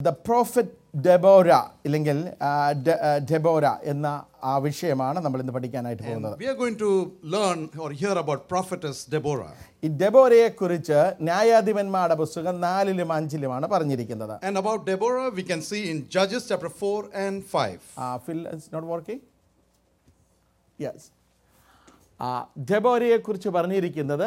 The prophet ഡെബോര ഇല്ലെങ്കിൽ ആ, ഡെ- ആ, ഡെബോര എന്ന ആ വിഷയമാണ് നമ്മൾ ഇന്ന് പഠിക്കാനായിട്ട് പോകുന്നത് We are going to learn or hear about prophetess Deborah. ഈ ഡെബോരയെ കുറിച്ച് ന്യായാധിപന്മാരുടെ പുസ്തകം നാലിലും അഞ്ചിലുമാണ് പറഞ്ഞിരിക്കുന്നത് And about Deborah, we can see in Judges chapter 4 and 5. Fill it's not working yes ഡെബോരയെ കുറിച്ച് പറഞ്ഞിരിക്കുന്നത്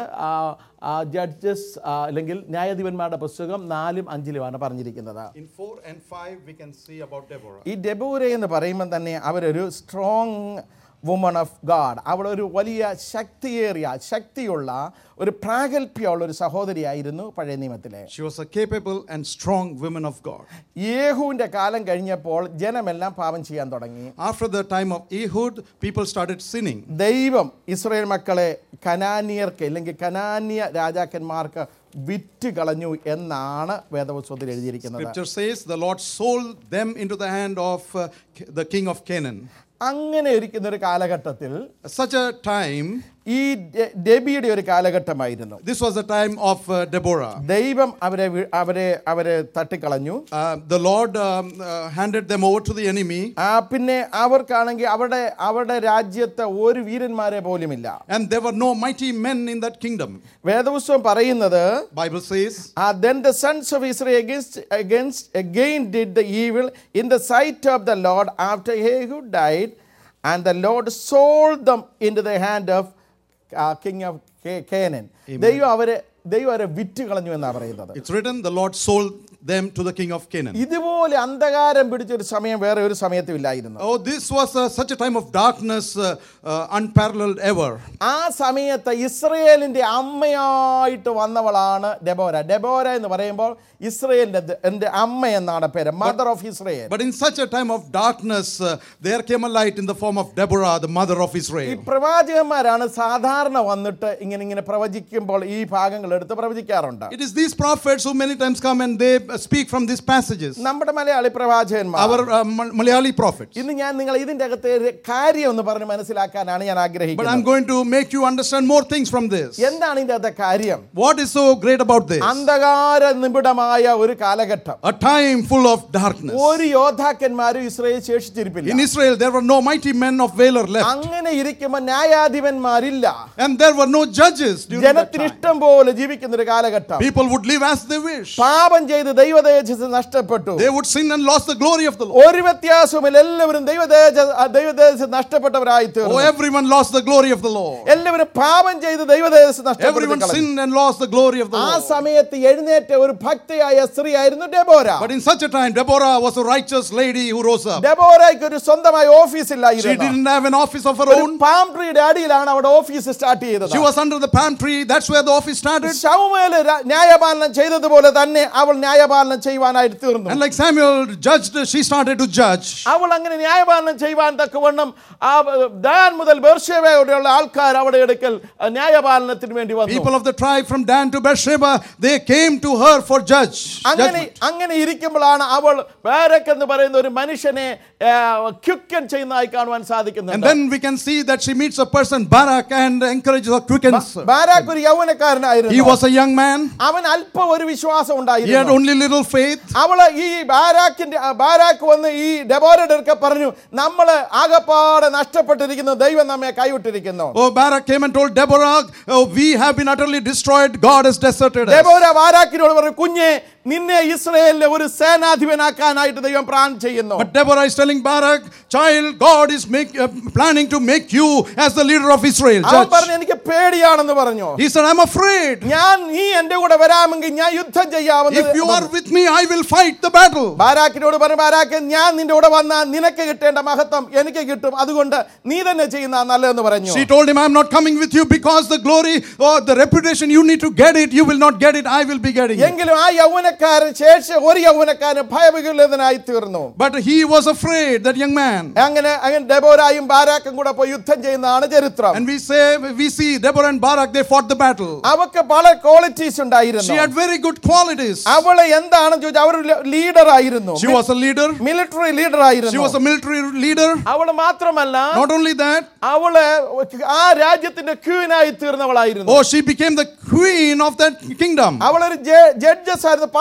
ജഡ്ജസ് അല്ലെങ്കിൽ ന്യായാധിപന്മാരുടെ പുസ്തകം നാലും അഞ്ചിലുമാണ് പറഞ്ഞിരിക്കുന്നത് In 4 and 5, we can see about Deborah. ഈ ഡെബോര എന്ന് പറയുമ്പോൾ തന്നെ അവരൊരു സ്ട്രോങ് വുമൺ ഓഫ് ഗാഡ് അവളൊരു വലിയ ശക്തിയേറിയ ശക്തിയുള്ള ഒരു പ്രാഗൽഭ്യമുള്ള ഒരു സഹോദരിയായിരുന്നു പഴയ നിയമത്തിലെ She was a capable and strong woman of God. യേഹുവിൻ്റെ കാലം കഴിഞ്ഞപ്പോൾ ജനമെല്ലാം പാപം ചെയ്യാൻ തുടങ്ങി After the time of Ehud, people started sinning. ദൈവം ഇസ്രായേൽ മക്കളെ കനാനിയർക്ക് അല്ലെങ്കിൽ കനാന്യ രാജാക്കന്മാർക്ക് വിറ്റ് കളഞ്ഞു എന്നാണ് വേദപുസ്തകത്തിൽ എഴുതിയിരിക്കുന്നത് Scripture says the Lord sold them into the hand of uh, the king of Canaan. അങ്ങനെ ഇരിക്കുന്ന ഒരു കാലഘട്ടത്തിൽ Such a time, ഈ ഡെ- ഡെബിയുടെ ഒരു കാലഘട്ടമായിരുന്നു this was the time of uh, Deborah. ദൈവം അവരെ വി- അവരെ അവരെ തട്ടിക്കളഞ്ഞു Uh, the Lord um, uh, handed them over to the enemy, ആ പിന്നെ അവർക്കാണെങ്കിൽ അവിടെ അവരുടെ രാജ്യത്ത് ഒരു വീരന്മാരെ പോലുമില്ല and there were no mighty men in that kingdom. വേദപുസ്തകം പറയുന്നത് Bible says, Uh, then the sons of Israel against, against again did the evil in the sight of the Lord after Ehud died, and the Lord sold them into the hand of uh, king of Ca- Canaan. ദൈവം അവരെ ദൈവം അവരെ വിറ്റ് കളഞ്ഞു എന്നാണ് പറയുന്നത് it's written, the Lord sold them to the king of Canaan. ഇതുപോലെ അന്ധകാരം പിടിച്ചൊരു സമയം വേറെ ഒരു സമയത്തും ഇല്ലായിരുന്നു Oh, this was uh, such a time of darkness, uh, uh, unparalleled ever. ആ സമയത്ത് ഇസ്രയേലിന്റെ അമ്മയായിട്ട് വന്നവളാണ് ഡെബോര ഡെബോര എന്ന് പറയുമ്പോൾ ഇസ്രയേലിന്റെ ദ- എൻ്റെ അമ്മ എന്നാണ് പേര് mother of Israel But in such a time of darkness, uh, there came a light in the form of Deborah, the mother of ഈ Israel. പ്രവാചകന്മാരാണ് സാധാരണ വന്നിട്ട് ഇങ്ങനെ ഇങ്ങനെ പ്രവചിക്കുമ്പോൾ ഈ ഭാഗങ്ങൾ എടുത്ത് പ്രവചിക്കാറുണ്ട് It is these prophets who many times come and they uh, speak from these passages. നമ്മുടെ മലയാളി പ്രവാചകന്മാർ Our uh, Mal- Malayali prophets. ഇന്ന് ഞാൻ നിങ്ങൾ ഇതിന്റെ അകത്ത് ഒരു കാര്യം ഒന്ന് പറഞ്ഞ് മനസ്സിലാക്കാനാണ് ഞാൻ But I'm ആഗ്രഹിക്കുന്നത് going to make you understand more things from this. എന്താണ് ഇതിന്റെ അകത്തെ കാര്യം What is so great about this? അന്ധകാര നിബിഡമായ ഒരു കാലഘട്ടം A time full of darkness. ഒരു യോദ്ധാക്കന്മാരും ഇസ്രയേൽ ശേഷിച്ചിരിപ്പില്ല In Israel, there were no mighty men of valor left. അങ്ങനെ ഇരിക്കുമ്പോൾ ന്യായാധിപന്മാരില്ല And there were no judges during that ജനത്തിന് time. ഇഷ്ടം പോലെ ജീവിക്കുന്ന ഒരു കാലഘട്ടം People would live as they wish. പാപം ചെയ്ത് ദൈവതേജസ് നഷ്ടപ്പെട്ടു They would sin and lost the glory of the Lord. ഒരു വ്യത്യാസവുമില്ല എല്ലാവരും ദൈവതേജ ദൈവതേജസ് നഷ്ടപ്പെട്ടവരായി Oh, തീർന്നു everyone lost the glory of the Lord. എല്ലാവരും പാപം ചെയ്ത് ദൈവതേജസ് Everyone നഷ്ടപ്പെട്ടു sinned and lost the glory of the ആ Lord. സമയത്ത് എഴുന്നേറ്റ ഒരു ഭക്തിയായ സ്ത്രീ ആയിരുന്നു ഡെബോര But in such a time, Deborah was a righteous lady who rose up. ഡെബോരയ്ക്ക് ഒരു സ്വന്തമായ ഓഫീസ് She ഇല്ലായിരുന്നു didn't have an office of her ഒരു own. പാം ട്രീയുടെ അടിയിലാണ് അവിടെ ഓഫീസ് സ്റ്റാർട്ട് ചെയ്തത് She was under the palm tree. That's where the office started. Samuel ര- ന്യായപാലനം ചെയ്തതുപോലെ തന്നെ അവൾ ന്യായപാലനം ചെയ്യുവാനായിട്ട് തീർന്നു And like Samuel judged, she started to judge. അവൾ അങ്ങനെ ന്യായപാലനം ചെയ്യുവാൻ തക്കവണ്ണം ആ ഏർ, ദാൻ മുതൽ ബെർഷേവയോടെയുള്ള ആൾക്കാർ അവിടെ എടുക്കൽ ഏർ, ന്യായപാലനത്തിന് വേണ്ടി വന്നു People of the tribe from Dan to Beersheba, they came to her for judge. അങ്ങനെ judgment. അങ്ങനെ ഇരിക്കുമ്പോഴാണ് അവൾ ബാരക് എന്ന് പറയുന്ന ഒരു മനുഷ്യനെ ക്യുക്കൻ ചെയ്യുന്നതായി കാണുവാൻ And സാധിക്കുന്നുണ്ട് then we can see that she meets a person, Barak, and encourages her quickens. her. Barak ഒരു He യൗവനക്കാരനായിരുന്നു was a young man. അവൻ അല്പം ഒരു വിശ്വാസം He had ഉണ്ടായിരുന്നു only little faith. അവള് ഈ ബാരാക്കിന്റെ ആ ബാരാക്ക് വന്ന് ഈ ഡെബോരയുടെ അടുക്ക പറഞ്ഞു നമ്മള് ആകപ്പാടെ നഷ്ടപ്പെട്ടിരിക്കുന്നു ദൈവം നമ്മെ കൈവിട്ടിരിക്കുന്നു Oh, Barak came and told Deborah, oh, we have been utterly destroyed. God has deserted us. ഡെബോര ബാരാക്കിനോട് പറഞ്ഞു കുഞ്ഞെ നിന്നെ ഇസ്രയേലിലെ ഒരു സേനാധിപനാക്കാനായിട്ട് ദൈവം പ്ലാൻ ചെയ്യുന്നു But Deborah is telling Barak, child, God is make, uh, planning to make you as the leader of Israel. അവൻ Judge. പറഞ്ഞു എനിക്ക് പേടിയാണെന്ന് പറഞ്ഞു He said, I'm afraid. ഞാൻ നീ എന്റെ കൂടെ വരാമെങ്കിൽ ഞാൻ യുദ്ധം ചെയ്യാമെന്ന് If you are with me, I will fight the battle. ബാരാക്കിനോട് പറഞ്ഞു ബാരാക്ക് ഞാൻ നിന്റെ കൂടെ വന്നാൽ നിനക്ക് കിട്ടേണ്ട മഹത്വം എനിക്ക് കിട്ടും അതുകൊണ്ട് നീ തന്നെ ചെയ്യുന്ന നല്ലതെന്ന് പറഞ്ഞു She told him, I'm not coming with you because the glory or the reputation you need to get it, you will not get it, I will be getting it. എങ്കിലും ആ യൗവനക്കാരൻ ശേഷം ഒരു യൗവനക്കാരൻ ഭയവികലിതനായി തീർന്നു But he was afraid, that young man. അങ്ങനെ അങ്ങനെ ഡെബോരായും ബാരാക്കും കൂടെ പോയി യുദ്ധം ചെയ്യുന്നതാണ് ചരിത്രം And we say, we see Deborah and Barak, they fought the battle. അവക്ക് പല ക്വാളിറ്റീസ് ഉണ്ടായിരുന്നു She had very good qualities. അവള് എന്താണെന്ന് ചോദിച്ചാൽ അവർ ലീഡർ ആയിരുന്നു She was a leader. Military leader She ആയിരുന്നു was a military leader. അവള് മാത്രമല്ല Not only that, അവള് ആ രാജ്യത്തിന്റെ ക്യൂനായി തീർന്നവളായിരുന്നു oh, she became the queen of that kingdom. അവളൊരു ജഡ്ജസ് ആയിരുന്നു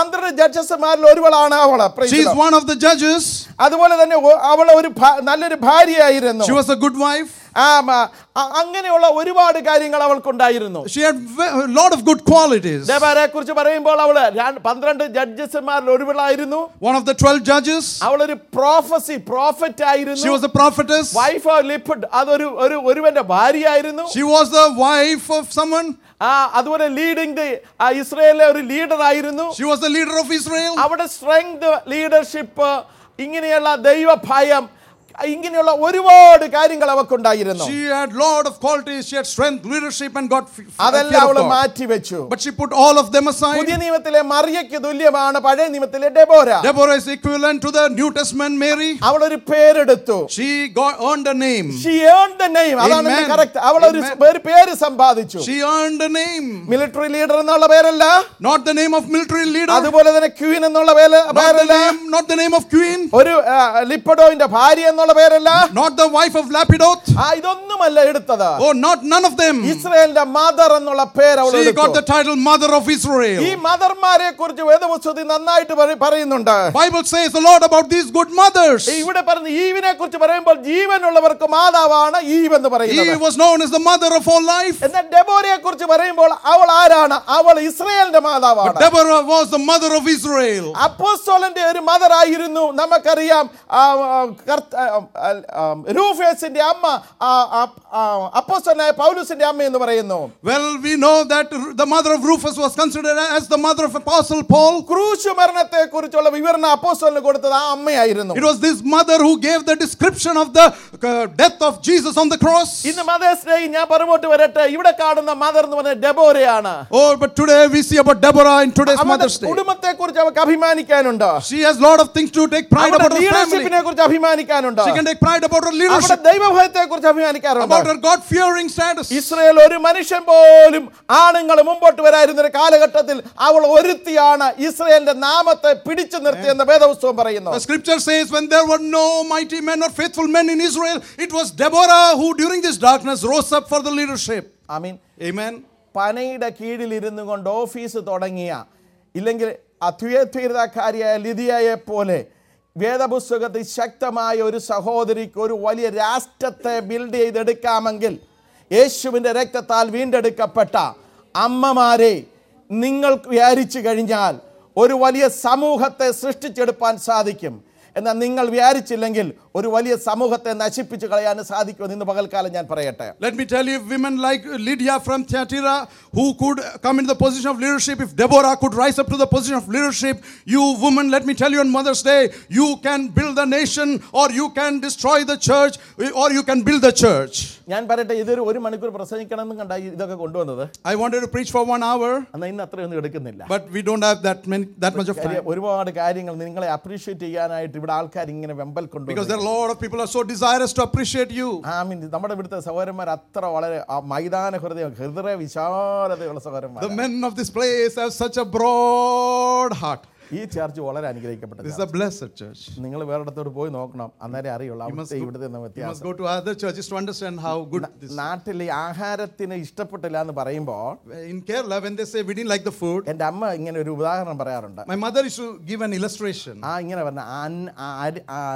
പന്ത്രണ്ട് ജഡ്ജസ്മാരിൽ ഒരുവളാണ് അവള് Praise She the is Lord. one of the judges. അതുപോലെ തന്നെ ഒ- അവൾ ഒരു ഭ- നല്ലൊരു ഭാര്യയായിരുന്നു She was a good wife. ആ, മ- അ- അങ്ങനെയുള്ള ഒരുപാട് കാര്യങ്ങൾ അവൾക്കുണ്ടായിരുന്നു She had ve- a lot of good qualities. ദേവാരെ കുറിച്ച് പറയുമ്പോൾ അവള് രണ്ട് പന്ത്രണ്ട് ജഡ്ജസ്മാരിൽ ഒരുവളായിരുന്നു One of the 12 judges. അവളൊരു പ്രോഫസി പ്രോഫറ്റ് She ആയിരുന്നു was a prophetess. Wife of ലിപ്പിഡ് അതൊരു ഒരു ഒരുവന്റെ ഭാര്യയായിരുന്നു She was the wife of someone. ആ അതുപോലെ ലീഡിംഗ് ദി ഇസ്രയേലിലെ ഒരു ലീഡർ ആയിരുന്നു She was the leader of Israel. അവിടെ സ്ട്രെങ്ത് ലീഡർഷിപ്പ് ഇങ്ങനെയുള്ള ദൈവഭയം ഇങ്ങനെയുള്ള ഒരുപാട് കാര്യങ്ങൾ അവക്കുണ്ടായിരുന്നു She had lot of qualities. She had strength, leadership, and God. f- f- അതെല്ലാം fear of അവള് God. മാറ്റിവെച്ചു But she put all of them aside. പുതിയ നിയമത്തിലെ മറിയയ്ക്ക് തുല്യമാണ് പഴയ നിയമത്തിലെ ഡെബോര Deborah is equivalent to the New Testament Mary. അവളൊരു പേരെടുത്തു She got earned a name. She earned the name. അതാണ് Amen. കറക്റ്റ് അവൾ ഒരു Amen. ഒരു പേര് സമ്പാദിച്ചു She earned a name. Military leader എന്നുള്ള പേരല്ല Not the name of military leader. അതുപോലെ തന്നെ ക്വീൻ എന്നുള്ള പേര് Not the പേരല്ല name, not the name of queen. ഒരു ആ, ലിപ്പഡോയിന്റെ ഭാര്യ എന്നുള്ള പേരല്ല Not the wife of Lapidoth. ആ ഇതൊന്നുമല്ല എടുത്തത് Oh, not none of them. ഇസ്രയേലിന്റെ മദർ എന്നുള്ള പേര് അവൾ She എടുത്തു. got the title Mother of ഈ Israel. മദർമാരെ കുറിച്ച് വേദപുസ്തകത്തിൽ നന്നായിട്ട് പറ- പറയുന്നുണ്ട് Bible says a lot about these good mothers. ഈ ഇവിടെ പറഞ്ഞ ഈവിനെ കുറിച്ച് പറയുമ്പോൾ ജീവനുള്ളവർക്ക് മാതാവാണ് ഈവ് എന്ന് He പറയുന്നത് was known as the mother of all life. എന്നാൽ ഡെബോരയെ കുറിച്ച് പറയുമ്പോൾ അവൾ ആരാണ് അവൾ ഇസ്രയേലിന്റെ മാതാവാണ് Deborah was the mother of Israel. അപ്പോസ്തോലന്റെ ഒരു മദർ ആയിരുന്നു നമുക്കറിയാം ആ, ആ, കർത്ത- ആ, ആ, ആ, രൂഫേസിന്റെ അമ്മ ആ, ആ, ആ, അപ്പോസ്തലനായ പൗലൂസിന്റെ അമ്മ എന്ന് പറയുന്നു Well, we know that the mother of Rufus was considered as the mother of Apostle Paul. ക്രൂശ് മരണത്തെ കുറിച്ചുള്ള വിവരണം അപ്പോസ്തലന് കൊടുത്തത് ആ അമ്മയായിരുന്നു It was this mother who gave the description of the uh, death of Jesus on the cross. ഇന്ന് Mother's Day ഞാൻ പുറമോട്ട് വരട്ടെ ഇവിടെ കാണുന്ന മദർ എന്ന് പറഞ്ഞ ഡെബോരയാണ് Oh, but today we see about Deborah in today's അവരുടെ Mother's Day. കുടുംബത്തെ കുറിച്ച് അവർക്ക് അഭിമാനിക്കാനുണ്ട് She has a lot of things to take pride അവരുടെ about her family. ലീഡർഷിപ്പിനെ കുറിച്ച് അഭിമാനിക്കാനുണ്ട് She can take pride about her അവരുടെ leadership, ദൈവഭയത്തെ കുറിച്ച് അഭിമാനിക്കാറുണ്ട് about her God-fearing status. Israel ഒരു മനുഷ്യൻ പോലും ആണുങ്ങൾ മുമ്പോട്ട് വരായിരുന്ന ഒരു കാലഘട്ടത്തിൽ അവൾ ഒരുത്തിയാണ് ഇസ്രയേലിന്റെ നാമത്തെ പിടിച്ചു നിർത്തിയെന്ന് വേദപുസ്തകം പറയുന്നു The scripture says, when there were no mighty men or faithful men in Israel, it was Deborah who, during this darkness, rose up for the leadership. I mean Amen. പനയുടെ കീഴിൽ ഇരുന്നു കൊണ്ട് ഓഫീസ് തുടങ്ങിയ ഇല്ലെങ്കിൽ അത്യുയർത്തീർത്തക്കാരിയായ ലിതിയയെ പോലെ വേദപുസ്തകത്തിൽ ശക്തമായ ഒരു സഹോദരിക്ക് ഒരു വലിയ രാഷ്ട്രത്തെ ബിൽഡ് ചെയ്തെടുക്കാമെങ്കിൽ യേശുവിൻ്റെ രക്തത്താൽ വീണ്ടെടുക്കപ്പെട്ട അമ്മമാരെ നിങ്ങൾ വിചാരിച്ചു കഴിഞ്ഞാൽ ഒരു വലിയ സമൂഹത്തെ സൃഷ്ടിച്ചെടുപ്പാൻ സാധിക്കും എന്നാൽ നിങ്ങൾ വിചാരിച്ചില്ലെങ്കിൽ ഒരു വലിയ സമൂഹത്തെ നശിപ്പിച്ചു കളയാൻ സാധിക്കുമെന്ന് ഇന്ന് പകൽക്കാലം ഞാൻ പറയട്ടെ Let me tell you, women like Lydia from Thyatira who could come into the position of leadership, if Deborah could rise up to the position of leadership, you women, let me tell you on Mother's Day, you can build a nation or you can destroy the church or you can build the church. ഞാൻ പറയട്ടെ ഇതൊരു ഒരു മണിക്കൂർ പ്രസംഗിക്കണം എന്ന് കണ്ട ഇതൊക്കെ കൊണ്ടുവന്നത് I wanted to preach for one hour, എന്നാൽ ഇന്ന് അത്രയൊന്നും എടുക്കുന്നില്ല but we don't have that many, that much of കാര്യം time. ഒരുപാട് കാര്യങ്ങൾ നിങ്ങളെ അപ്രീഷിയേറ്റ് ചെയ്യാനായിട്ട് ഇവിടെ ആൾക്കാർ ഇങ്ങനെ വെമ്പൽ Because കൊണ്ടുവന്നു there are a lot of people are so desirous to appreciate you. ആ മീൻ നമ്മുടെ ഇവിടുത്തെ സഹോദരന്മാർ അത്ര വളരെ ആ മൈതാന ഹൃദയം ഹൃദയ വിശാലതയുള്ള The സഹോദരന്മാർ men of this place have such a broad heart. ഈ ചർച്ച് വളരെ അനുഗ്രഹിക്കപ്പെട്ട This is a blessed church. നിങ്ങൾ വേറെടുത്തോട്ട് പോയി നോക്കണം അന്നേരം അറിയുള്ളൂ must അവിടുത്തെ go- ഇവിടുത്തെ ഒന്നും You വ്യത്യാസം must go to other churches to understand how good this നാട്ടിൽ ഈ ആഹാരത്തിന് ഇഷ്ടപ്പെട്ടില്ല എന്ന് പറയുമ്പോൾ In Kerala, when they say we didn't like the food, എൻ്റെ അമ്മ ഇങ്ങനെ ഒരു ഉദാഹരണം പറയാറുണ്ട് my mother used to give an illustration. ആ ഇങ്ങനെ പറഞ്ഞ അൻ- ആ അരി- ആ,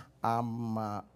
അമ്മ,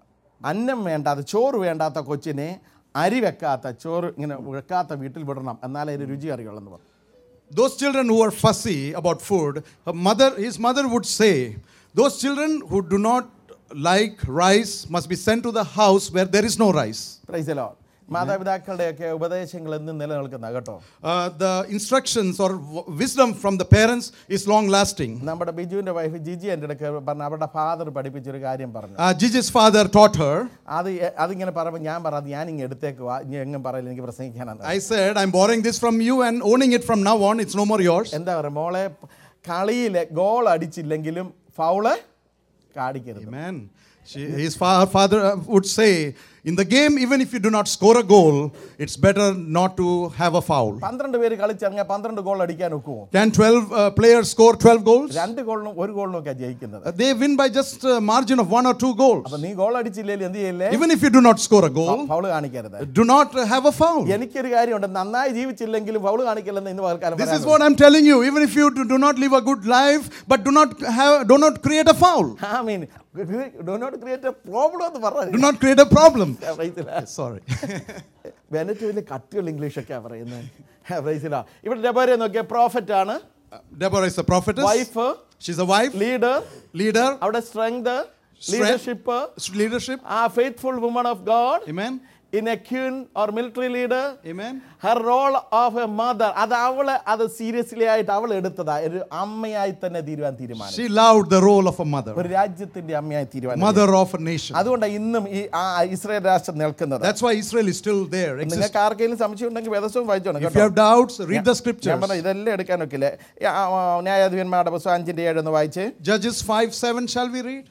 അന്നം വേണ്ടാത്ത ചോറ് വേണ്ടാത്ത കൊച്ചിനെ അരി വെക്കാത്ത ചോറ് ഇങ്ങനെ വെക്കാത്ത വീട്ടിൽ വിടണം എന്നാലേ അതിന് രുചി അറിയുള്ളൂ എന്ന് പറഞ്ഞു Those children who are fussy about food, her mother, his mother would say, those children who do not like rice must be sent to the house where there is no rice. പ്രൈസലോ മാതാപിതാക്കളുടെയൊക്കെ ഉപദേശങ്ങൾ എന്നും നിലനിൽക്കുന്ന കേട്ടോ Uh, the instructions or w- wisdom from the parents is long lasting. നമ്മുടെ ബിജുവിൻ്റെ wife Jiji എൻ്റെ അടുക്ക പറഞ്ഞു അവരുടെ father പഠിപ്പിച്ചൊരു കാര്യം പറഞ്ഞു Uh, Gigi's father taught her. അത് എ- അതിങ്ങനെ പറയുമ്പോൾ ഞാൻ പറഞ്ഞു ഞാൻ ഇങ്ങനെ എടുത്തേക്കുവാ ഇനി എങ്ങും പറയില്ല എനിക്ക് പ്രസംഗിക്കാനാണ് I said, I'm borrowing this from you and owning it from now on. It's no more yours. എന്താ പറയുക മോളെ കളിയിൽ ഗോൾ അടിച്ചില്ലെങ്കിലും ഫൗള് കാണിക്കരുത് Amen. She, his fa- father uh, would say, in the game, even if you do not score a goal, it's better not to have a foul. പന്ത്രണ്ട് പേര് കളിച്ചിറങ്ങിയ പന്ത്രണ്ട് goal അടിക്കാൻ ഒക്കുമോ Can 12 uh, players score 12 goals? രണ്ട് ഗോളിനും ഒരു ഗോളിനും ഒക്കെ ജയിക്കുന്നത് Uh, they win by just a margin of one or two goals. അപ്പൊ നീ ഗോൾ അടിച്ചില്ലെങ്കിൽ എന്ത് ചെയ്യില്ലേ Even if you do not score a goal, foul കാണിക്കരുത് do not uh, have a foul. എനിക്കൊരു കാര്യമുണ്ട് നന്നായി ജീവിച്ചില്ലെങ്കിലും ഫൗള് കാണിക്കില്ലെന്ന് ഇന്ന് പകൽക്കാലം This is പറയാനുള്ളത്. what I'm telling you. Even if you do, do not live a good life, but do not have, do not create a foul. I mean, do not create a problem എന്ന് Do പറഞ്ഞു not create a problem. Sorry. Bennett വലിയ കട്ടിയുള്ള ഇംഗ്ലീഷൊക്കെയാ പറയുന്നത് പ്രൈസിലാ ഇവിടെ ഡെബോരെ നോക്കിയ prophet ആണ് Uh, Deborah is a prophetess. Wife She's a wife, leader leader, അവിടെ strength Strength. Leadership leadership. ആ faithful woman of God Amen. In A queen or military leader Amen. Har role of A mother അത് അവള് അത് seriously ആയിട്ട് അവൾ എടുത്തതാ ഒരു അമ്മയായി തന്നെ തീരുവാൻ തീരുമാനം She loved the role of a mother, ഒരു രാജ്യത്തിന്റെ അമ്മയായി തീരുവാൻ mother of a nation. അതുകൊണ്ടാണ് ഇന്നും ഈ ആ ഇസ്രായേൽ രാഷ്ട്രം നിൽക്കുന്നത് That's why Israel is still there. existing. നിങ്ങൾക്ക് ആർക്കെങ്കിലും സംശയം ഉണ്ടെങ്കിൽ വേദസ്വം വായിച്ചോണം If you കേട്ടോ have doubts, read the ഞാൻ scriptures. പറഞ്ഞ ഇതെല്ലാം എടുക്കാൻ ഒക്കില്ലേ ന്യായാധിപന്മാരുടെ പുസ്തകം അഞ്ചിന്റെ ഏഴ് ഒന്ന് വായിച്ച് Judges 5 7, shall we read?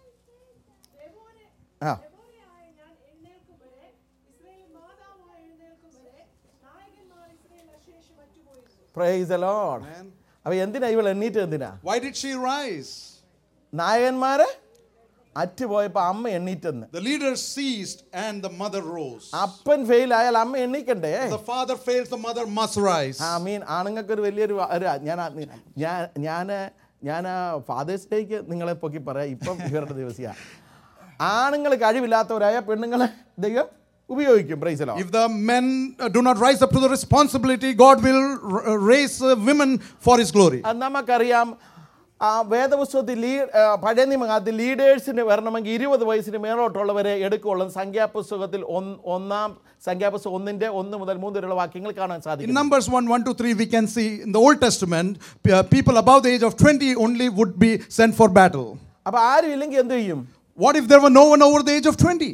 ആ യഹോവയായ ഞാൻ എഴുന്നേൽക്കും വരെ ഇസ്രായേൽ മാതാവായി എഴുന്നേൽക്കും വരെ നായകന്മാർ ഇസ്രായേൽ അശേഷം അറ്റുപോയിരുന്നു പ്രൈസ് ലോഡ് അപ്പൊ എന്തിനാ ഇവൾ എണ്ണീറ്റ് എന്തിനാ Why did she rise? നായകന്മാര് അറ്റുപോയപ്പോ അമ്മ എണ്ണീറ്റെന്ന് The leader ceased and the mother rose. അപ്പൻ ഫെയിൽ ആയാൽ അമ്മ എണ്ണീക്കണ്ടേ The father fails, the mother must rise. ആ മീൻ ആണുങ്ങൾക്ക് ഒരു വലിയൊരു വ- ഒരു ഞാൻ ആ- ഞാൻ ഞാൻ ഞാൻ ഫാദേഴ്സ് ഡേക്ക് നിങ്ങളെ പൊക്കി പറയാം ഇപ്പം ഇവരുടെ ദിവസമാണ് ആണുങ്ങൾ കഴിവില്ലാത്തവരായ പെണ്ണുങ്ങളെ ദൈവം ഉപയോഗിക്കും പ്രൈസലോ If the men uh, do not rise up to the responsibility, God will r- uh, raise uh, women for His glory. അത് നമുക്കറിയാം ആ വേദപുസ്തകത്തിൽ ലീ ആ, പഴയ നിയമത്തിൽ ലീഡേഴ്സിന് വരണമെങ്കിൽ ഇരുപത് വയസ്സിന് മേലോട്ടുള്ളവരെ എടുക്കുള്ളൂ സംഖ്യാപുസ്തകത്തിൽ ഒന്ന് ഒന്നാം സംഖ്യാപുസ്തകം ഒന്നിന്റെ ഒന്ന് മുതൽ മൂന്ന് വരെയുള്ള വാക്യങ്ങൾ കാണാൻ In സാധിക്കും Numbers 1 1 to 3, we can see in the Old Testament, p- uh, people above the age of 20 only would be sent for battle. അപ്പൊ ആരും ഇല്ലെങ്കിൽ എന്ത് ചെയ്യും What if there were no one over the age of 20?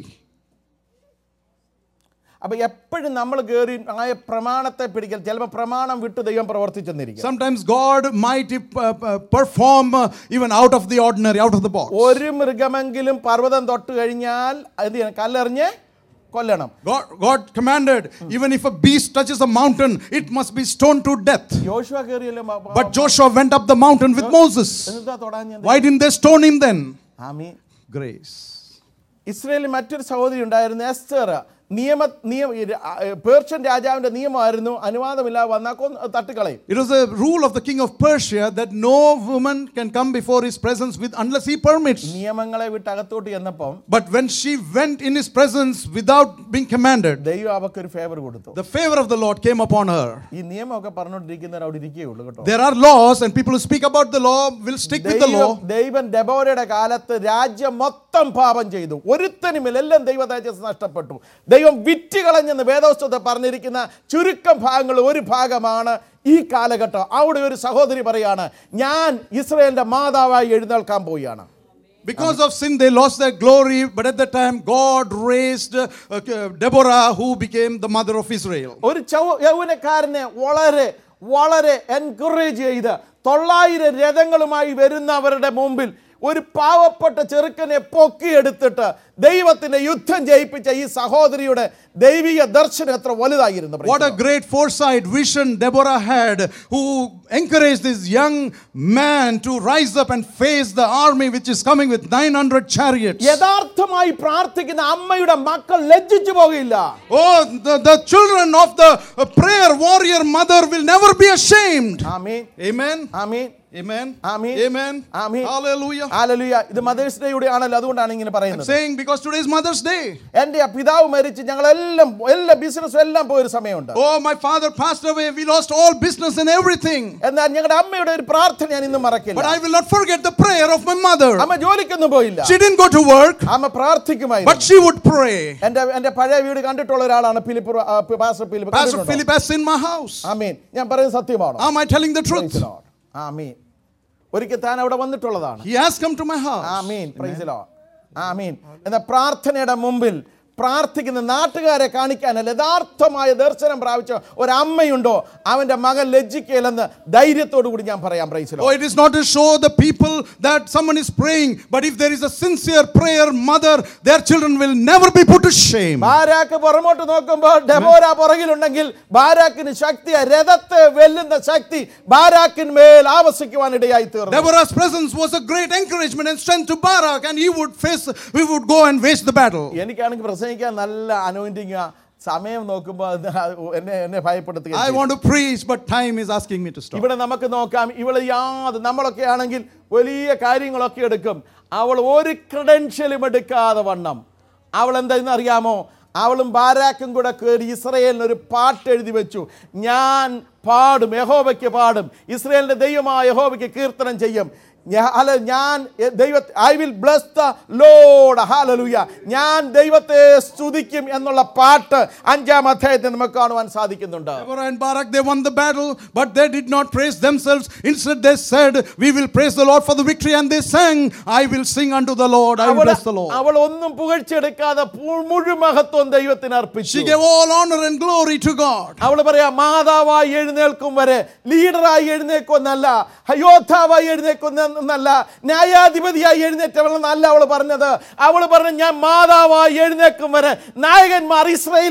അപ്പൊ എപ്പോഴും നമ്മൾ കയറി ആ പ്രമാണത്തെ പിടിക്കൽ ചിലപ്പോൾ പ്രമാണം വിട്ട് ദൈവം പ്രവർത്തിച്ചെന്നിരിക്കും Sometimes God might uh, uh, perform uh, even out of the ordinary, out of the box. ഒരു മൃഗമെങ്കിലും പർവ്വതം തൊട്ട് കഴിഞ്ഞാൽ എന്ത് ചെയ്യണം കല്ലെറിഞ്ഞ് കൊല്ലണം God, God commanded, even if a beast touches a mountain, it must be stoned to death. യോശുവ കയറിയല്ലോ മ- മ- But Joshua went up the mountain with Moses. എന്താ തൊടാഞ്ഞത് Why didn't they stone him then? Amin Grace. ഇസ്രയേലിൽ മറ്റൊരു സഹോദരി ഉണ്ടായിരുന്നു എസ്തർ നിയമ നിയമ ഈ ര- ആ, പേർഷ്യൻ രാജാവിന്റെ നിയമമായിരുന്നു അനുവാദമില്ലാതെ വന്നാൽ കൊന്ന് തട്ടിക്കളയും It was a rule of the king of Persia that no woman can come before his presence with unless he permits. നിയമങ്ങളെ വിട്ട് അകത്തോട്ട് ചെന്നപ്പം But when she went in his presence without being commanded, ദൈവം അവക്കൊരു favour കൊടുത്തു the favor of the Lord came upon her. ഈ നിയമമൊക്കെ പറഞ്ഞുകൊണ്ടിരിക്കുന്നവർ അവിടെ ഇരിക്കുകയുള്ളൂ കേട്ടോ There are laws, and people who speak about the law will stick with the ദൈവം law. ദൈവം ഡെബോരയുടെ കാലത്ത് രാജ്യം മൊത്തം പാപം ചെയ്തു ഒരുത്തനുമില്ല എല്ലാം ദൈവ തേജസ് നഷ്ടപ്പെട്ടു ദൈവം വിറ്റ് കളഞ്ഞെന്ന് വേദോസ്തത്തെ പറഞ്ഞിരിക്കുന്ന ചുരുക്കം ഭാഗങ്ങൾ ഒരു ഭാഗമാണ് ഈ കാലഘട്ടം അവിടെ ഒരു സഹോദരി പറയാണ് ഞാൻ ഇസ്രയേലിന്റെ മാതാവായി എഴുന്നേൽക്കാൻ പോവുകയാണ് Because of sin, they lost their glory, but at that time, God raised uh, uh, Deborah, who became the mother of Israel. ഒരു ചൗ യൗവനക്കാരനെ വളരെ വളരെ എൻകറേജ് ചെയ്ത് തൊള്ളായിരം രഥങ്ങളുമായി വരുന്നവരുടെ മുമ്പിൽ ഒരു പാവപ്പെട്ട ചെറുക്കനെ പൊക്കിയെടുത്തിട്ട് ദൈവത്തിന്റെ യുദ്ധം ജയിപ്പിച്ച ഈ സഹോദരിയുടെ ദൈവിക ദർശനം എത്ര വലുതായിരുന്നു What a great foresight, vision Deborah had, who encouraged this young man to rise up and face the army which is coming with 900 chariots. യഥാർത്ഥമായി പ്രാർത്ഥിക്കുന്ന അമ്മയുടെ മക്കൾ ലജ്ജിച്ചു പോകില്ല Oh, the, the children of the uh, prayer warrior mother will never be ashamed. ആമീൻ Amen. ആമീൻ Amen. Amen. Amen. Amen. Hallelujah. ഹല്ലേലൂയ ഇത് മദേഴ്സ് ഡേയുടെ ആണല്ലോ അതുകൊണ്ടാണ് ഇങ്ങനെ I'm പറയുന്നത് saying because today is Mother's Day. എൻ്റെ പിതാവ് മരിച്ച് ഞങ്ങളെല്ലാം എല്ലാ ബിസിനസ്സും എല്ലാം പോയൊരു സമയമുണ്ട് Oh, my father passed away. We lost all business and everything. എന്നാൽ ഞങ്ങളുടെ അമ്മയുടെ ഒരു പ്രാർത്ഥന ഞാൻ ഇന്നും മറക്കില്ല But I will not forget the prayer of my mother. അമ്മ ജോലിക്കൊന്നും പോയില്ല She didn't go to work, അമ്മ പ്രാർത്ഥിക്കുമായിരുന്നു but she would pray. എന്റെ എന്റെ പഴയ വീട് കണ്ടിട്ടുള്ള ഒരാളാണ് ഫിലിപ്പ് റോ- ആ, പി- പാസ്റ്റർ ഫിലിപ്പ് Pastor കണ്ടിട്ടുണ്ടോ? Philip has seen my house. ആമീൻ ഞാൻ പറയുന്നത് സത്യമാണോ Am I telling the truth? Praise the Lord. ആമീൻ ഒരിക്കൽ താൻ അവിടെ വന്നിട്ടുള്ളതാണ് He has come to my house. ആമീൻ പ്രൈസ് ലോ ആമീൻ എന്ന പ്രാർത്ഥനയുടെ മുമ്പിൽ പ്രാർത്ഥിക്കുന്ന നാട്ടുകാരെ കാണിക്കാനല്ല യഥാർത്ഥമായ ദർശനം പ്രാപിച്ച ഒരമ്മയുണ്ടോ അവൻ്റെ മകൻ ലജ്ജിക്കയില്ലെന്ന് ധൈര്യത്തോടു കൂടി ഞാൻ പറയാം പ്രൈസിലോ Oh, it is not to show the people that someone is praying, but if there is a sincere prayer, mother, their children will never be put to shame. Barak പുറമോട്ട് നോക്കുമ്പോൾ ഡെബോര പുറകിലുണ്ടെങ്കിൽ ബാരാക്കിന് ശക്തി രഥത്തെ വെല്ലുന്ന ശക്തി ബാരാക്കിന്മേൽ ആവസിക്കുവാനിടയായി തീർന്നു Deborah's presence was a great encouragement and strength to Barak, and he would face, we would go and wage the battle. എനിക്കാണെങ്കിൽ പ്രസംഗിക്കാൻ നല്ല anointing സമയം നോക്കുമ്പോൾ അത് എന്നെ എന്നെ ഭയപ്പെടുത്തുക I want to preach, but time is asking me to stop. ഇവിടെ നമുക്ക് നോക്കാം ഇവള് യാത് നമ്മളൊക്കെ ആണെങ്കിൽ വലിയ കാര്യങ്ങളൊക്കെ എടുക്കും അവൾ ഒരു ക്രെഡൻഷ്യലും എടുക്കാതെ വണ്ണം അവൾ എന്താന്ന് അറിയാമോ അവളും ബാരാക്കും കൂടെ കയറി ഇസ്രയേലിന് ഒരു പാട്ട് എഴുതി വെച്ചു ഞാൻ പാടും യഹോവയ്ക്ക് പാടും ഇസ്രയേലിന്റെ ദൈവമായ യഹോവയ്ക്ക് കീർത്തനം ചെയ്യും ഞാ- അല്ല ഞാൻ ദൈവ I will bless the Lord hallelujah ഞാൻ ദൈവത്തെ സ്തുതിക്കും എന്നുള്ള പാട്ട് അഞ്ചാം അധ്യായത്തിൽ നമുക്ക് കാണുവാൻ സാധിക്കുന്നുണ്ട് Deborah and Barak, they won the battle, but they did not praise themselves. Instead, they said, We will praise the Lord for the victory. And they sang, I will sing unto the Lord, I will അവൾ bless the Lord. അവൾ ഒന്നും പുകഴ്ചെടുക്കാതെ പു- മുഴുമഹത്വം ദൈവത്തിന് അർപ്പിച്ചു She gave all honor and glory to God. അവൾ പറയാ മാതാവായി എഴുന്നേൽക്കും വരെ ലീഡറായി എഴുന്നേക്കൊന്നല്ല യോദ്ധാവായി എഴുന്നേക്കുന്നല്ല ന്യായാധിപതിയായി എഴുന്നേറ്റവളെന്നല്ല അവൾ പറഞ്ഞത് അവൾ പറഞ്ഞു ഞാൻ മാതാവായി എഴുന്നേക്കും വരെ നായകന്മാർ ഇസ്രയേൽ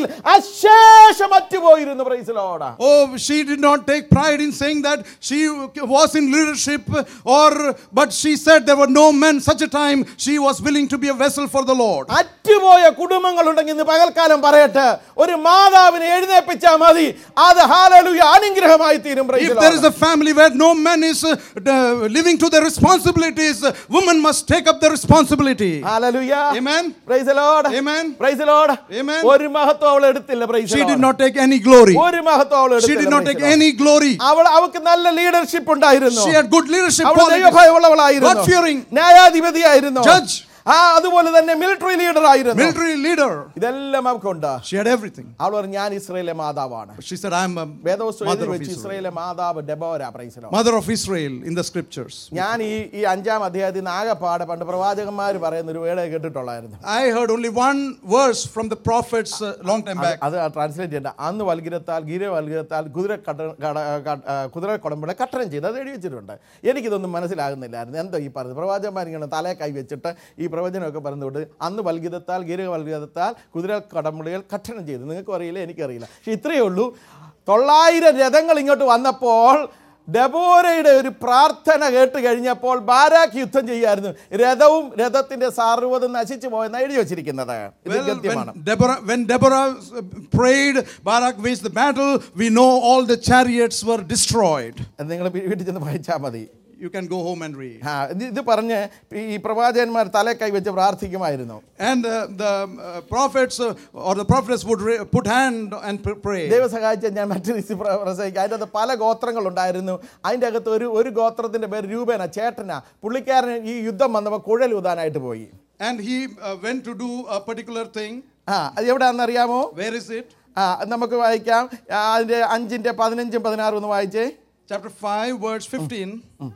അശേഷം അറ്റുപോയിരുന്നു പ്രൈസിലോടാ Oh, she did not take pride in saying that she was in leadership, or but she said there were no men such a time she was willing to be a vessel for the Lord. അറ്റുപോയ കുടുംബങ്ങളുണ്ടെങ്കിൽ ഇന്ന് പകൽക്കാലം പറയട്ടെ ഒരു മാതാവിനെ എഴുന്നേൽപ്പിച്ചാൽ മതി അത് ഹാലലുയ അനുഗ്രഹമായി തീരും praise If the there is Lord. a family where no man is uh, uh, living to their responsibilities, uh, woman must take up the responsibility. Hallelujah. Amen. Praise the Lord. Amen. Praise the Lord. Amen. ഒരു മഹത്വം അവൾ എടുത്തില്ല praise the She did Lord. not take any glory. ഒരു മഹത്വം അവൾ She എടുത്തില്ല did not praise take the Lord. any glory. അവൾ അവൾക്ക് നല്ല ലീഡർഷിപ്പ് ഉണ്ടായിരുന്നു She had good leadership അവൾ qualities. ദൈവഭയമുള്ളവളായിരുന്നു God-fearing. ന്യായാധിപതിയായിരുന്നു Judge. ആ അതുപോലെ തന്നെ മിലിറ്ററി ലീഡർ ആയിരുന്നു Military leader. ഇതെല്ലാം അവൾക്കുണ്ട് She had everything. അവൾ പറഞ്ഞു ഞാൻ ഇസ്രയേലിലെ മാതാവാണ് She said, I am a വേദവസ്തു mother എഴുതി of വെച്ച് Israel. ഇസ്രയേലിലെ മാതാവ് ഡെബോര പ്രൈസലോ Mother of Israel in the scriptures. ഞാൻ ഈ ഈ അഞ്ചാം അധ്യായത്തിൽ നിന്ന് ആകെപ്പാടെ പണ്ട് പ്രവാചകന്മാർ പറയുന്ന ഒരു വേട കേട്ടിട്ടുള്ളായിരുന്നു I heard only one verse from the prophets uh, long time back. അത് ട്രാൻസ്ലേറ്റ് ചെയ്യണ്ട അന്ന് വൽഗിരത്താൽ ഗിര വൽഗിരത്താൽ കുതിര കട്ട കട- ക- ആ, കുതിര കുടമ്പുടെ കട്ടണം ചെയ്ത് അത് എഴുതി വെച്ചിട്ടുണ്ട് എനിക്കിതൊന്നും മനസ്സിലാകുന്നില്ലായിരുന്നു എന്തോ ഈ പറയുന്നത് പ്രവാചകന്മാർ ഇങ്ങനെ തലേ കൈ വെച്ചിട്ട് ഈ പ്രവചനമൊക്കെ പറഞ്ഞുകൊണ്ട് അന്ന് വൽഗിതത്താൽ ഗിര വൽഗിതത്താൽ കുതിര കടമ്പുടികൾ കട്ടണം ചെയ്തു നിങ്ങൾക്കും അറിയില്ല എനിക്കറിയില്ല പക്ഷെ ഇത്രയേ ഉള്ളൂ തൊള്ളായിരം രഥങ്ങൾ ഇങ്ങോട്ട് വന്നപ്പോൾ ഡെബോരയുടെ ഒരു പ്രാർത്ഥന കേട്ട് കഴിഞ്ഞപ്പോൾ ബാരാക്ക് യുദ്ധം ചെയ്യായിരുന്നു രഥവും രഥത്തിന്റെ സാർവതും നശിച്ചു പോയെന്ന് എഴുതി വെച്ചിരിക്കുന്നത് ഇത് Well, ഗദ്യമാണ് when Deborah, when Deborah uh, prayed, Barak waged the battle. We know all the chariots were destroyed. അത് നിങ്ങൾ വീട്ടിൽ ചെന്ന് വായിച്ചാൽ മതി You can go home and read. ആ ഇത് ഇത് പറഞ്ഞ് ഈ പ്രവാചകന്മാർ തലേ കൈവച്ച് പ്രാർത്ഥിക്കുമായിരുന്നു And uh, the uh, prophets uh, or the prophets would ra- put hand and pr- pray. ദൈവം സഹായിച്ച ഞാൻ മറ്റൊരു രീതി പ്ര- പ്രസംഗിക്കാം അതിൻ്റെ അകത്ത് പല ഗോത്രങ്ങളുണ്ടായിരുന്നു അതിൻ്റെ അകത്ത് ഒരു ഒരു ഗോത്രത്തിൻ്റെ പേര് രൂപേന ചേട്ടന പുള്ളിക്കാരൻ ഈ യുദ്ധം വന്നപ്പോൾ കുഴൽ ഊതാനായിട്ട് പോയി And he uh, went to do a particular thing. ആ അത് എവിടെയാണെന്നറിയാമോ Where is it? ആ അത് നമുക്ക് വായിക്കാം ആ, അതിൻ്റെ അഞ്ചിൻ്റെ പതിനഞ്ചും പതിനാറും ഒന്ന് വായിച്ചേ Chapter 5, verse 15.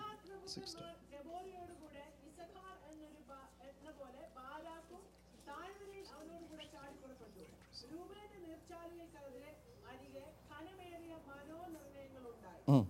ഡെബോരയോടുകൂടെ ഇസഖാർ എന്നൊരു ബാ- എന്ന പോലെ ബാരാക്കും താഴ്വരയിൽ അവനോടുകൂടെ ചാടിപ്പുറപ്പെട്ടു രൂപേന്റെ നീർച്ചാലുകൾക്കെതിരെ അരികെ ഘനമേറിയ മനോനിർണയങ്ങളുണ്ടായി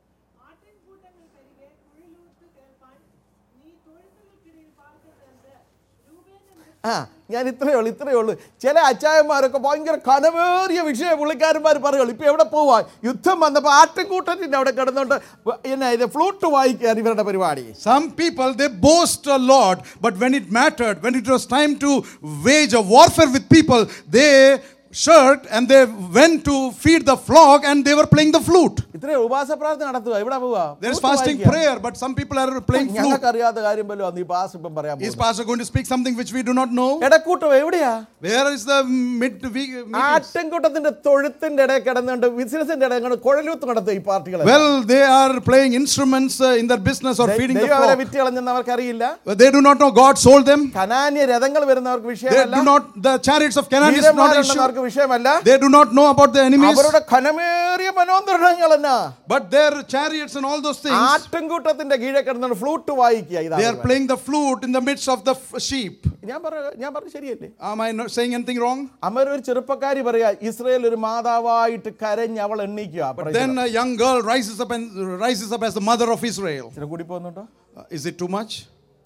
ആട്ടിൻകൂട്ടങ്ങൾക്കരികെ കുഴിലൂത്ത് കേൾപ്പാൻ നീ തൊഴുത്തുകൾക്കിടയിൽ പാർക്കുന്നത് രൂപേന്റെ നീർ ആ ഞാൻ ഇത്രയേ ഉള്ളൂ ഇത്രയേ ഉള്ളൂ ചില അച്ചായന്മാരൊക്കെ ഭയങ്കര കനവേറിയ വിഷയം പുള്ളിക്കാരന്മാർ പറയുള്ളൂ ഇപ്പം എവിടെ പോവാ യുദ്ധം വന്നപ്പോൾ ആട്ടിൻകൂട്ടത്തിൻ്റെ അവിടെ കിടന്നുകൊണ്ട് വ- എന്നാ ഇത് ഫ്ലൂട്ട് വായിക്കുകയാണ് ഇവരുടെ പരിപാടി Some people they boast a lot, but when it mattered, when it was time to wage a warfare with people, they shirked and they went to feed the flock and they were playing the flute. ഇത്രയും ഉപവാസ പ്രാർത്ഥന നടത്തുക എവിടെ പോവാ There is Flute fasting വായിക്കുക. prayer, but some people are playing flute. ഞങ്ങൾക്ക് അറിയാത്ത കാര്യം പോലും അന്ന് ഈ പാസ് ഇപ്പം പറയാൻ Is പോകുന്നത്. pastor going to speak something which we do not know? ഇടക്കൂട്ടം എവിടെയാ Where is the mid week? meetings? ആട്ടിൻകൂട്ടത്തിന്റെ തൊഴുത്തിന്റെ ഇടയിൽ കിടന്നുകൊണ്ട് ബിസിനസിന്റെ ഇടയിൽ കൊണ്ട് കുഴലൂത്ത് നടത്തുക ഈ പാർട്ടികൾ Well, they are playing instruments uh, in their business or feeding the ദൈവം അവരെ flock. വിറ്റ് കളഞ്ഞെന്ന് അവർക്കറിയില്ല But They do not know God sold them. കനാന്യ രഥങ്ങൾ വരുന്നവർക്ക് They വിഷയമല്ല do not. The chariots of Canaan is not issue. വീരന്മാരുണ്ടെന്നവർക്ക് വിഷയമല്ല They do not know about the enemies. അവരുടെ ഘനമേറിയ മനോന്തരണങ്ങൾ എന്നാ But their chariots and all those things. ആട്ടിൻകൂട്ടത്തിന്റെ കീഴെ കിടന്നുകൊണ്ട് flute വായിക്കുക ഇതാ They are പരിപാടി. playing the flute in the midst of the f- sheep. ഞാൻ പറ ഞാൻ പറഞ്ഞു ശരിയല്ലേ Am I not saying anything wrong? അമ്മ ഒരു ചെറുപ്പക്കാരി പറയാ ഇസ്രയേൽ ഒരു മാതാവായിട്ട് കരഞ്ഞ് അവൾ എണ്ണീക്കുക Praise the Then a young girl rises up and rises up as the mother of Israel. Lord. ഇച്ചിരി കൂടി പോകുന്നുണ്ടോ Uh, is it too much?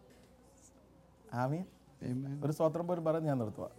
Amin Amen. ഒരു സ്വത്രം പോലും പറഞ്ഞ് ഞാൻ നിർത്തുക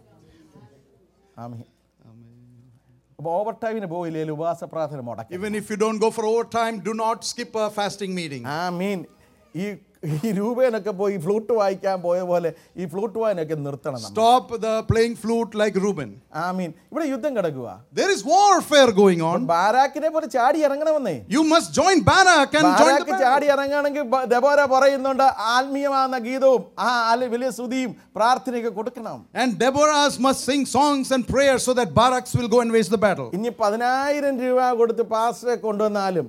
ആമീൻ അപ്പോൾ ഓവർ ടൈമിന് പോയില്ലേ ഉപവാസ പ്രാർത്ഥന മുടക്കി Even if you don't go for overtime, do not skip a fasting meeting. ആമീൻ ഈ ഈ രൂപേനൊക്കെ പോയി ഫ്ലൂട്ട് വായിക്കാൻ പോയ പോലെ ഈ ഫ്ലൂട്ട് വായനൊക്കെ നിർത്തണം നമ്മൾ Stop the playing flute like Reuben. ആമീൻ ഇവിടെ യുദ്ധം കിടക്കുക There is warfare going on. ബാരാക്കിനെ പോലെ ചാടി ഇറങ്ങണമെന്നേ You must join Barak and join the Barak battle. ചാടി ഇറങ്ങുകയാണെങ്കിൽ ബ- ദെബോര പറയുന്നുണ്ട് ആത്മീയമാകുന്ന ഗീതവും ആ അല്ല വലിയ സ്തുതിയും പ്രാർത്ഥനയൊക്കെ കൊടുക്കണം And Deborahs must sing songs and prayers so that Baraks will go and wage the battle. ഇനി പതിനായിരം രൂപ കൊടുത്ത് പാസ്റ്ററെ കൊണ്ടുവന്നാലും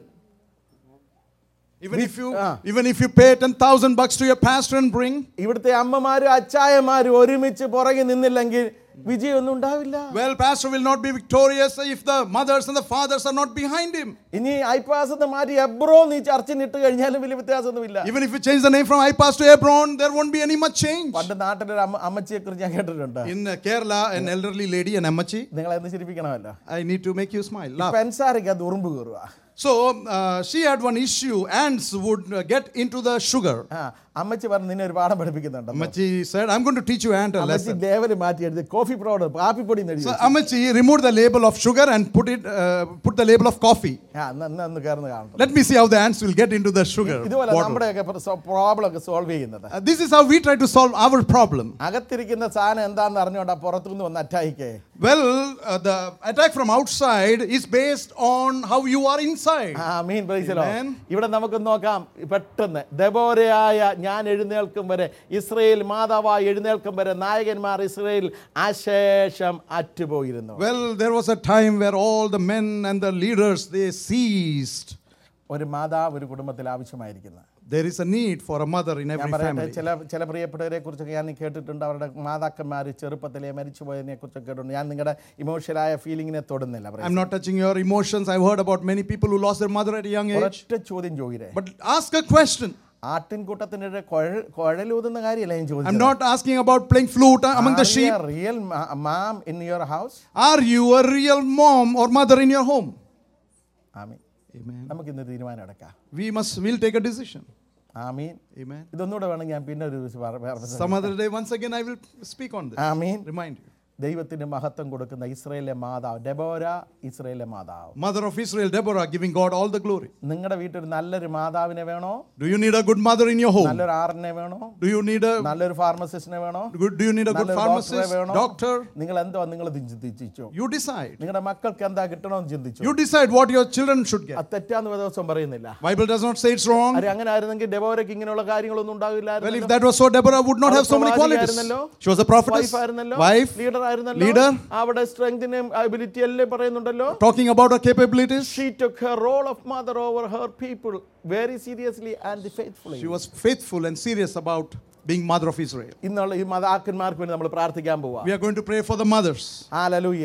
Even if you ah. even if you pay 10,000 bucks to your pastor and bring, ഇവിടുത്തെ അമ്മമാരും അച്ചായന്മാരും ഒരുമിച്ച് പുറകെ നിന്നില്ലെങ്കിൽ വിജയമൊന്നും ഉണ്ടാവില്ല well, pastor will not be victorious if the mothers and the fathers are not behind him. ഇനി ഐപ്പാസ് എന്ന് മാറ്റി എബ്രോ നീ ചർച്ചിനിട്ട് കഴിഞ്ഞാലും വലിയ വ്യത്യാസമൊന്നുമില്ല Even if you change the name from Ipas to Hebron, there won't be any much change. പണ്ട് നാട്ടിലൊരു അമ്മ അമ്മച്ചിയെ കുറിച്ച് ഞാൻ കേട്ടിട്ടുണ്ട് In uh, Kerala, an elderly lady, an Ammachi, നിങ്ങളെ ഒന്ന് ചിരിപ്പിക്കണമല്ലോ I need to make you smile. Laugh. പെൻസാരയ്ക്ക് അത് ഉറുമ്പ് കയറുക So uh, she had one issue. Ants would uh, get into the sugar. ആ അമ്മച്ചി പറഞ്ഞു നിന്നെ ഒരു പാഠം പഠിപ്പിക്കുന്നുണ്ട് Ammachi said, I'm going to teach you ant a അമ്മച്ചി lesson. ലേവല് മാറ്റി എഴുതി കോഫി പൗഡർ കാപ്പിപ്പൊടി എന്ന് എഴുതി So Ammachi removed the label of sugar and put it, uh, put the label of coffee. ആ എന്നാ എന്നാ ഒന്ന് കയറുന്ന കാണണം Let me see how the ants will get into the sugar. ഇതുപോലെ bottle. നമ്മുടെയൊക്കെ പ്രോബ്ലം ഒക്കെ സോൾവ് ചെയ്യുന്നത് Uh, this is how we try to solve our problem. അകത്തിരിക്കുന്ന സാധനം എന്താണെന്ന് അറിഞ്ഞോണ്ടാ പുറത്തുനിന്ന് വന്ന് അറ്റായിക്കേ Well, uh, the attack from outside is based on how you are inside. ആ മീൻ പ്രൈസലോ Amen. ഇവിടെ നമുക്ക് നോക്കാം പെട്ടെന്ന് ദബോരയായ ഞാൻ എഴുന്നേൽക്കും വരെ ഇസ്രയേൽ മാതാവായി എഴുന്നേൽക്കും വരെ നായകന്മാർ ഇസ്രയേൽ അശേഷം അറ്റുപോയിരുന്നു Well, there was a time where all the men and the leaders they ceased. ഒരു മാതാവ് ഒരു കുടുംബത്തിൽ ആവശ്യമായിരിക്കുന്നത് There is a need for a mother in ഞാൻ every പറയട്ടെ family. ചില ചില പ്രിയപ്പെട്ടവരെ കുറിച്ചൊക്കെ ഞാൻ കേട്ടിട്ടുണ്ട് അവരുടെ മാതാക്കന്മാർ ചെറുപ്പത്തിലെ മരിച്ചു പോയതിനെ കുറിച്ചൊക്കെ കേട്ടിട്ടുണ്ട് ഞാൻ നിങ്ങളുടെ ഇമോഷണലായ ഫീലിങ്ങിനെ തൊടുന്നില്ല praise I'm not touching your emotions. I've heard about many people who lost their mother at a young age. ഒരൊറ്റ ചോദ്യം ചോദിരേ But ask a question. ആട്ടിൻകൂട്ടത്തിൻ്റെ കുഴൽ കുഴലൂതുന്ന കാര്യമല്ല ഞാൻ I'm ചോദിച്ചത് not asking about playing flute among the sheep. Real mom in your house Are you a real mom or mother in your home? ആമീൻ Amen. നമുക്ക് ഇന്ന് തീരുമാനം എടുക്കാം We must, we'll take a decision. Amin Amen. ഇതൊന്നുകൂടെ വേണമെങ്കിൽ ഞാൻ പിന്നെ ഒരു ദിവസം പറ- വേറെ Some other day, once again, I will speak on this. Amin Remind you. ദൈവത്തിന് മഹത്വം കൊടുക്കുന്ന ഇസ്രയേലിലെ മാതാവ് ഡെബോര ഇസ്രയേലിലെ മാതാവ് Mother of Israel, Deborah, giving God all the glory. നിങ്ങളുടെ വീട്ടിൽ നല്ലൊരു മാതാവിനെ വേണോ Do you need a good mother in your home? നല്ലൊരു ആറിനെ വേണോ Do you need a നല്ലൊരു ഫാർമസിസ്റ്റിനെ വേണോ good, do you need a good നല്ലൊരു ഡോക്ടറെ pharmacist, വേണോ doctor? നിങ്ങൾ എന്തോ നിങ്ങൾ ചിന്തിച്ചോ You decide. നിങ്ങളുടെ മക്കൾക്ക് എന്താ കിട്ടണമെന്ന് ചിന്തിച്ചു You decide what your children should get. അത് തെറ്റാന്ന് ദിവസം പറയുന്നില്ല Bible does not say it's wrong. അത് അങ്ങനെ ആയിരുന്നെങ്കിൽ ഡെബോരയ്ക്ക് ഇങ്ങനെയുള്ള കാര്യങ്ങളൊന്നും Well, if ഉണ്ടാവില്ലായിരുന്നു that was so, Deborah would not have so many qualities. പ്രവാചകയായിരുന്നല്ലോ. She was a prophetess, wife ആയിരുന്നല്ലോ wife, ലീഡർ ആയിരുന്നല്ലോ leader. അവിടെ സ്ട്രെങ്തിനും ability എല്ലാം പറയുന്നുണ്ടല്ലോ talking about her capabilities. She took her role of mother over her people very seriously and faithfully. She was faithful and serious about being mother of Israel. ഇന്നുള്ള ഈ മതാക്കന്മാർക്ക് വേണ്ടി നമ്മൾ പ്രാർത്ഥിക്കാൻ പോവാ We are going to pray for the mothers. Hallelujah.